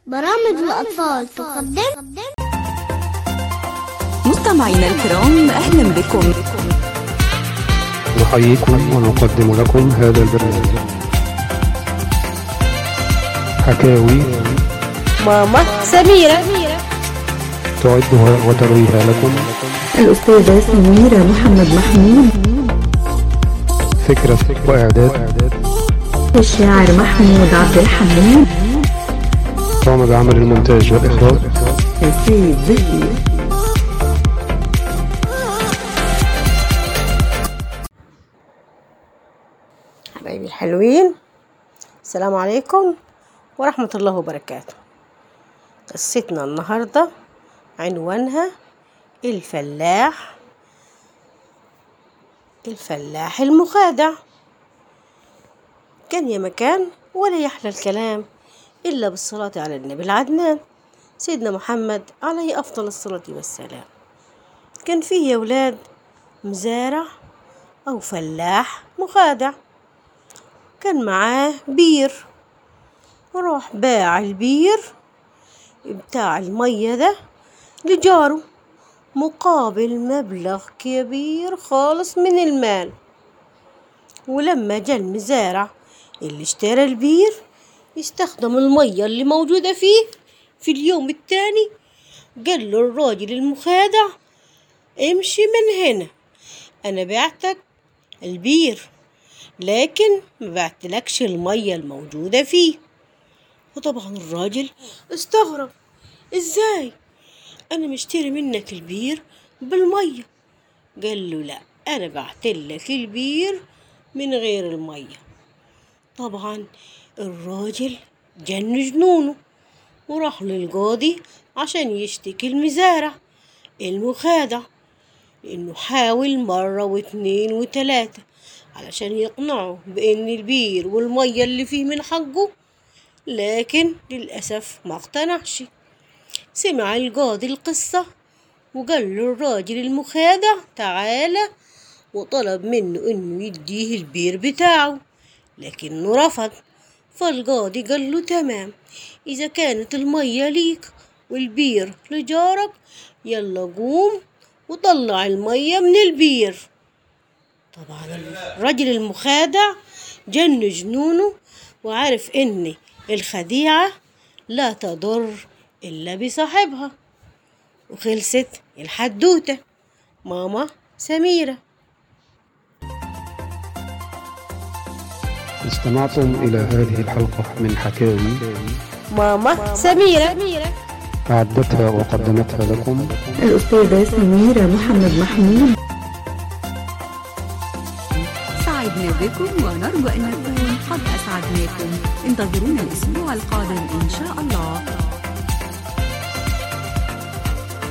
برامج الأطفال تقدم مستمعينا الكرام أهلا بكم نحييكم ونقدم لكم هذا البرنامج حكاوي ماما سميرة تعدها وترويها لكم الأستاذة سميرة محمد محمود فكرة وإعداد الشاعر محمود عبد الحميد قام بعمل المونتاج والإخراج سيد زكي حبايبي الحلوين السلام عليكم ورحمة الله وبركاته قصتنا النهاردة عنوانها الفلاح الفلاح المخادع كان يا مكان ولا يحلى الكلام إلا بالصلاة على النبي العدنان سيدنا محمد عليه أفضل الصلاة والسلام كان فيه يا ولاد مزارع أو فلاح مخادع كان معاه بير وراح باع البير بتاع المية ده لجاره مقابل مبلغ كبير خالص من المال ولما جا المزارع اللي اشترى البير يستخدم المية اللي موجودة فيه في اليوم التاني قال له الراجل المخادع امشي من هنا انا بعتك البير لكن ما بعتلكش المية الموجودة فيه وطبعا الراجل استغرب ازاي انا مشتري منك البير بالمية قال له لا انا بعتلك البير من غير المية طبعا الراجل جن جنونه وراح للقاضي عشان يشتكي المزارع المخادع لأنه حاول مرة واتنين وتلاتة علشان يقنعه بأن البير والمية اللي فيه من حقه لكن للأسف ما اقتنعش سمع القاضي القصة وقال له الراجل المخادع تعالى وطلب منه انه يديه البير بتاعه لكنه رفض فالقاضي قال له تمام اذا كانت المية ليك والبير لجارك يلا قوم وطلع المية من البير طبعا الرجل المخادع جن جنونه وعارف ان الخديعة لا تضر الا بصاحبها وخلصت الحدوتة ماما سميره استمعتم إلى هذه الحلقة من حكاوي ماما سميرة أعدتها وقدمتها لكم الأستاذة سميرة محمد محمود سعدنا بكم ونرجو أن نكون قد أسعدناكم انتظرونا الأسبوع القادم إن شاء الله